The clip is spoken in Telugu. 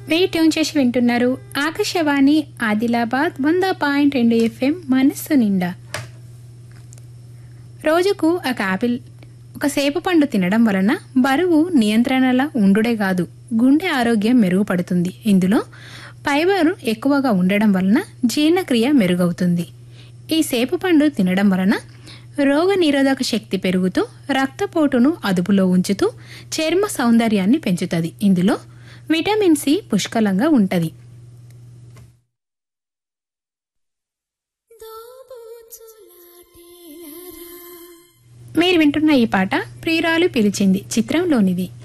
వెయ్యి ట్యూన్ చేసి వింటున్నారు ఆకాశవాణి ఆదిలాబాద్ వంద పాయింట్ రెండు ఎఫ్ఎం మనస్సు నిండా రోజుకు ఒక ఆపిల్ ఒక సేపు పండు తినడం వలన బరువు నియంత్రణల ఉండుడే కాదు గుండె ఆరోగ్యం మెరుగుపడుతుంది ఇందులో ఫైబర్ ఎక్కువగా ఉండడం వలన జీర్ణక్రియ మెరుగవుతుంది ఈ సేపు పండు తినడం వలన రోగ నిరోధక శక్తి పెరుగుతూ రక్తపోటును అదుపులో ఉంచుతూ చర్మ సౌందర్యాన్ని పెంచుతుంది ఇందులో విటమిన్ సి పుష్కలంగా ఉంటుంది మీరు వింటున్న ఈ పాట ప్రియురాలు పిలిచింది చిత్రంలోనిది